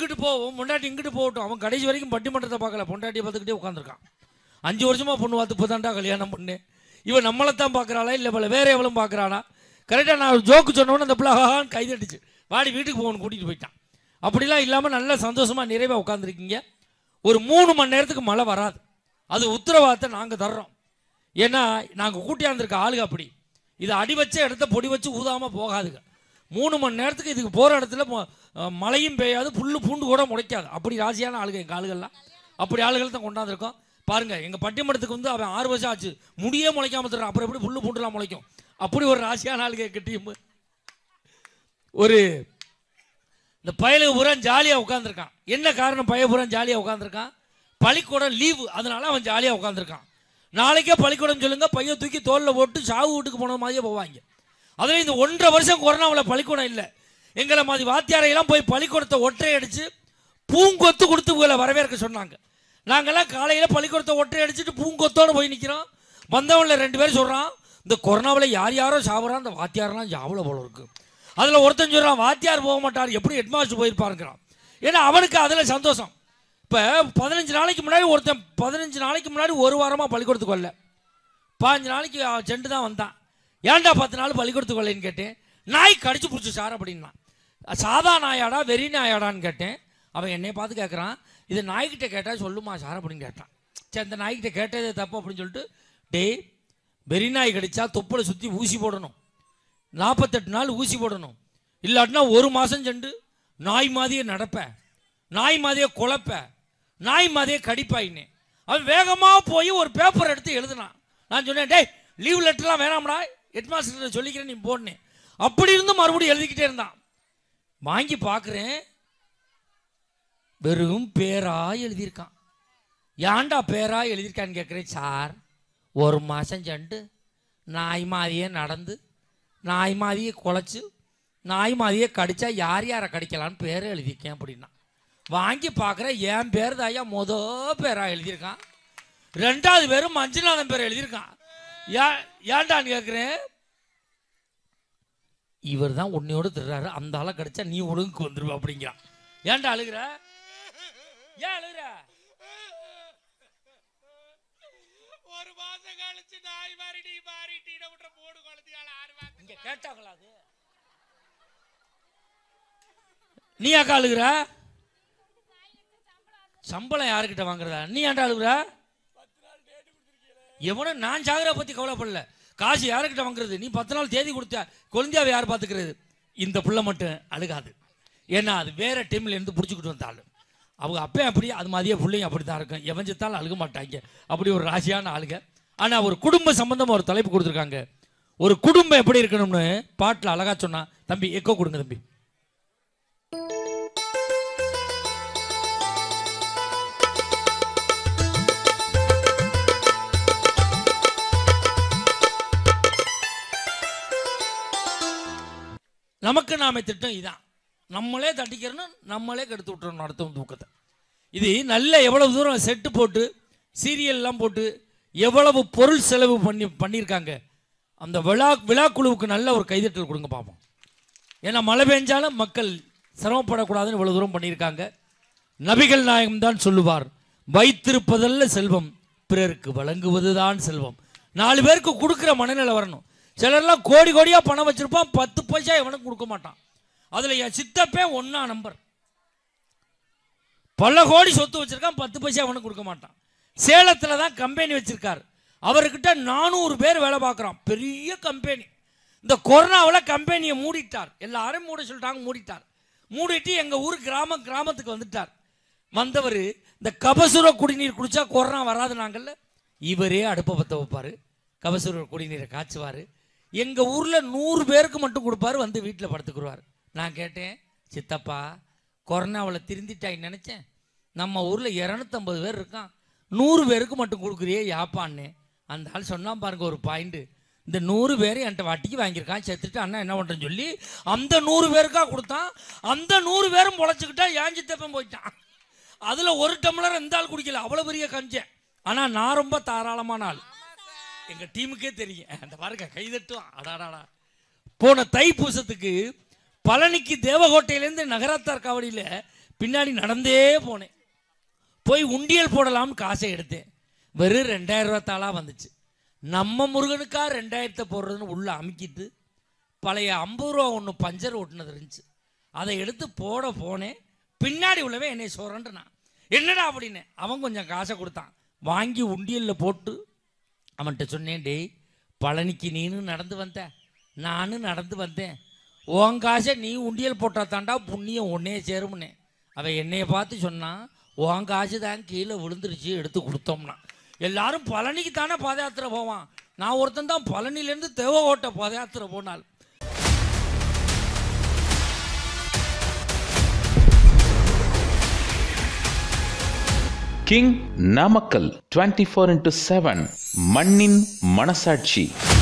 இங்கிட்டு போவோம் பொண்டாட்டி இங்கிட்டு போகட்டும் அவன் கடைசி வரைக்கும் பட்டிமன்றத்தை பார்க்கல பொண்டாட்டியை பார்த்துக்கிட்டே உட்காந்துருக்கான் அஞ்சு வருஷமா பொண்ணு பார்த்து இப்போதான்டா கல்யாணம் பண்ணு இவன் நம்மளை தான் பார்க்குறாளா இல்லை இவளை வேற எவளும் பார்க்குறானா கரெக்டாக நான் ஒரு ஜோக்கு சொன்னோன்னே அந்த பிள்ளை ஹான்னு கைதட்டுச்சு வாடி வீட்டுக்கு போகணும் கூட்டிகிட்டு போயிட்டான் அப்படிலாம் இல்லாமல் நல்ல சந்தோஷமாக நிறைவாக உட்காந்துருக்கீங்க ஒரு மூணு மணி நேரத்துக்கு மழை வராது அது உத்தரவாதத்தை நாங்கள் தர்றோம் ஏன்னா நாங்கள் கூட்டியாந்துருக்க ஆளுங்க அப்படி இதை அடி வச்ச இடத்த பொடி வச்சு ஊதாமல் போகாதுங்க மூணு மணி நேரத்துக்கு இதுக்கு போகிற இடத்துல மொ- அஹ் மழையும் பெய்யாது புல்லு பூண்டு கூட முளைக்காது அப்படி ராசியான ஆளுங்க எங்கள் ஆளுகள்லாம் அப்படி ஆளுகள் தான் கொண்டாந்துருக்கோம் பாருங்க எங்கள் பட்டிமன்றத்துக்கு வந்து அவன் ஆறு வருஷம் ஆச்சு முடியே முளைக்காம தர்றான் அப்புறம் எப்படி புல்லு பூண்டுலாம் முளைக்கும் அப்படி ஒரு ராசியான ஆளுங்க எங்கள் டீம் ஒரு இந்த பயலுக்கு பூரா ஜாலியாக உட்காந்துருக்கான் என்ன காரணம் பைய பூரா ஜாலியாக உட்காந்துருக்கான் பள்ளிக்கூடம் லீவு அதனால அவன் ஜாலியாக உட்காந்துருக்கான் நாளைக்கே பள்ளிக்கூடம் சொல்லுங்க பையன் தூக்கி தோளில் போட்டு சாவு வீட்டுக்கு போன மாதிரியே போவாங்க அதில் இந்த ஒன்றரை வருஷம் கொரோனாவில் பள்ளிக்கூடம் இல்லை எங்களை மாதிரி வாத்தியாரையெல்லாம் போய் பள்ளிக்கூடத்தை ஒற்றை அடித்து பூங்கொத்து கொடுத்து உங்களை வரவேற்க சொன்னாங்க நாங்கெல்லாம் காலையில் பள்ளிக்கூடத்தை ஒற்றை அடிச்சுட்டு பூங்கொத்தோடு போய் நிற்கிறோம் வந்தவன்ல ரெண்டு பேரும் சொல்கிறான் இந்த கொரோனாவில் யார் யாரோ சாப்பிட்றான் அந்த வாத்தியாரெல்லாம் சாவல போல இருக்கு அதில் ஒருத்தன் சொல்கிறான் வாத்தியார் போக மாட்டார் எப்படி ஹெட்மாஸ்டர் போயிருப்பாருங்கிறான் ஏன்னா அவனுக்கு அதில் சந்தோஷம் இப்போ பதினஞ்சு நாளைக்கு முன்னாடி ஒருத்தன் பதினஞ்சு நாளைக்கு முன்னாடி ஒரு வாரமாக பள்ளிக்கூடத்துக்கு வரல பாஞ்சு நாளைக்கு அவன் செண்டு தான் வந்தான் ஏன்டா பத்து நாள் பள்ளிக்கூடத்துக்கு வரலைன்னு கேட்டேன் நாய் கடிச்சு பிடிச்சி சார் அப்படின்னா சாதா நாயாடா வெறி நாயாடான்னு கேட்டேன் அவன் என்னைய பார்த்து கேட்குறான் இது நாய்கிட்ட கேட்டால் சொல்லுமா சார் அப்படின்னு கேட்டான் சரி அந்த நாய்கிட்ட கேட்டதே தப்பு அப்படின்னு சொல்லிட்டு டேய் வெறி நாய் கடிச்சா தொப்புளை சுற்றி ஊசி போடணும் நாற்பத்தெட்டு நாள் ஊசி போடணும் இல்லாட்டினா ஒரு மாதம் சென்று நாய் மாதிரியே நடப்பேன் நாய் மாதிரியே குழப்ப நாய் மாதிரியே கடிப்பாயின்னு அவன் வேகமாக போய் ஒரு பேப்பர் எடுத்து எழுதுனான் நான் சொன்னேன் டேய் லீவ் லெட்டர்லாம் வேணாம்டா ஹெட்மாஸ்டர் சொல்லிக்கிறேன் நீ போடனே அப்படி இருந்து மறுபடியும் எழுதிக்கிட்டே இருந்தான் வாங்கி பார்க்குறேன் வெறும் பேரா எழுதியிருக்கான் ஏன்டா பேரா எழுதியிருக்கான்னு கேட்குறேன் சார் ஒரு மாதம் சென்று நாய் மாதிரியே நடந்து நாய் மாதிரியே குலைச்சு நாய் மாதிரியே கடிச்சா யார் யாரை கடிக்கலான்னு பேர் எழுதியிருக்கேன் அப்படின்னா வாங்கி பார்க்குறேன் என் பேர் தாயா மொத பேரா எழுதியிருக்கான் ரெண்டாவது பேரும் மஞ்சுநாதன் பேர் எழுதியிருக்கான் ஏன் ஏன்டான்னு கேட்குறேன் இவர் தான் உன்னையோடு திருறாரு அந்த ஆளை கடிச்சா நீ ஒழுங்குக்கு வந்துருவ அப்படிங்கிறான் ஏன்டா அழுகுற ஏன் அழுகுற ஒரு மாசம் கழிச்சு நாய் மாறிடி மாறிட்டி விட்டுற போடு குழந்தையால ஆறு மாசம் இங்க கேட்டாங்களா அது நீ அக்கா அழுகுற சம்பளம் யாருக்கிட்ட வாங்குறதா நீ ஏன்டா அழுகுற எவனும் நான் சாகுற பத்தி கவலைப்படல காசு யாருக்கிட்ட வாங்குறது நீ பத்து நாள் தேதி கொடுத்த குழந்தையாவை யார் பார்த்துக்கிறது இந்த புள்ள மட்டும் அழுகாது ஏன்னா அது வேற டீம்ல இருந்து பிடிச்சிக்கிட்டு வந்தாலும் அவங்க அப்பயும் அப்படி அது மாதிரியே பிள்ளையும் அப்படி தான் இருக்கும் எவன் செத்தாலும் அழுக மாட்டாங்க அப்படி ஒரு ராசியான ஆளுங்க ஆனா ஒரு குடும்ப சம்பந்தமா ஒரு தலைப்பு கொடுத்துருக்காங்க ஒரு குடும்பம் எப்படி இருக்கணும்னு பாட்டில் அழகா சொன்னா தம்பி எக்கோ கொடுங்க தம்பி நமக்கு நாம திட்டம் இதான் நம்மளே தட்டிக்கிறோன்னு நம்மளே கெடுத்து விட்டுறோம் நடத்தும் தூக்கத்தை இது நல்ல எவ்வளவு தூரம் செட்டு போட்டு சீரியல்லாம் போட்டு எவ்வளவு பொருள் செலவு பண்ணி பண்ணியிருக்காங்க அந்த விழா விழாக்குழுவுக்கு நல்ல ஒரு கைதட்டல் கொடுங்க பார்ப்போம் ஏன்னா மழை பெஞ்சாலும் மக்கள் சிரமப்படக்கூடாதுன்னு இவ்வளவு தூரம் பண்ணியிருக்காங்க நபிகள் நாயகம் தான் சொல்லுவார் வைத்திருப்பதல்ல செல்வம் பிறருக்கு வழங்குவதுதான் செல்வம் நாலு பேருக்கு கொடுக்குற மனநிலை வரணும் சிலர்லாம் கோடி கோடியா பணம் வச்சிருப்பான் பத்து பைசா எவனுக்கு கொடுக்க மாட்டான் அதுல என் சித்தப்பே ஒண்ணா நம்பர் பல கோடி சொத்து வச்சிருக்கான் பத்து பைசா அவனுக்கு கொடுக்க மாட்டான் சேலத்துல தான் கம்பெனி வச்சிருக்காரு அவர்கிட்ட நானூறு பேர் வேலை பார்க்குறான் பெரிய கம்பெனி இந்த கொரோனாவில் கம்பெனியை மூடிட்டார் எல்லாரும் மூட சொல்லிட்டாங்க மூடிட்டார் மூடிட்டு எங்க ஊர் கிராம கிராமத்துக்கு வந்துட்டார் வந்தவர் இந்த கபசுர குடிநீர் குடிச்சா கொரோனா வராது நாங்கள்ல இவரே அடுப்பை பற்ற வைப்பாரு கபசுர குடிநீரை காய்ச்சுவார் எங்க ஊர்ல நூறு பேருக்கு மட்டும் கொடுப்பாரு வந்து வீட்டில் படுத்துக்குருவார் நான் கேட்டேன் சித்தப்பா கொரோனாவில் திருந்திட்டாயின்னு நினைச்சேன் நம்ம ஊர்ல இரநூத்தம்பது பேர் இருக்கான் நூறு பேருக்கு மட்டும் கொடுக்குறியே யாப்பான்னு அந்த ஆள் சொன்னான் பாருங்க ஒரு பாயிண்ட் இந்த நூறு பேர் என்கிட்ட வட்டிக்கு வாங்கியிருக்கான் செத்துட்டு அண்ணா என்ன பண்ணுறேன்னு சொல்லி அந்த நூறு பேருக்கா கொடுத்தான் அந்த நூறு பேரும் பொழைச்சிக்கிட்டா ஏஞ்சி தப்பம் போயிட்டான் அதில் ஒரு டம்ளர் இந்த ஆள் குடிக்கல அவ்வளோ பெரிய கஞ்சன் ஆனால் நான் ரொம்ப தாராளமான ஆள் எங்கள் டீமுக்கே தெரியும் அந்த பாருங்க கைதட்டும் அடாடாடா போன தைப்பூசத்துக்கு பழனிக்கு தேவகோட்டையிலேருந்து நகராத்தார் காவடியில் பின்னாடி நடந்தே போனேன் போய் உண்டியல் போடலாம்னு காசை எடுத்தேன் வெறும் ரெண்டாயிரம் ரூபாத்தாளாக வந்துச்சு நம்ம முருகனுக்கா ரெண்டாயிரத்தை போடுறதுன்னு உள்ள அமுக்கிட்டு பழைய ஐம்பது ரூபா ஒன்று பஞ்சர் ஓட்டுனது இருந்துச்சு அதை எடுத்து போட போனேன் பின்னாடி உள்ளவன் என்னை சொல்கிறேன்ட்டு என்னடா அப்படின்னு அவன் கொஞ்சம் காசை கொடுத்தான் வாங்கி உண்டியலில் போட்டு அவன்கிட்ட சொன்னேன் டேய் பழனிக்கு நீனும் நடந்து வந்த நானும் நடந்து வந்தேன் உன் காசை நீ உண்டியல் போட்டா தாண்டா புண்ணியம் ஒன்னே சேரும்னே அவன் என்னைய பார்த்து சொன்னான் உன் காசு தான் கீழே விழுந்துருச்சு எடுத்து கொடுத்தோம்னா எல்லாரும் பழனிக்கு தானே பாத யாத்திரை போவான் நான் ஒருத்தன் தான் பழனிலேருந்து தேவ ஓட்ட பாத யாத்திரை போனால் king Namakkal twenty four into seven மண்ணின் மனசாட்சி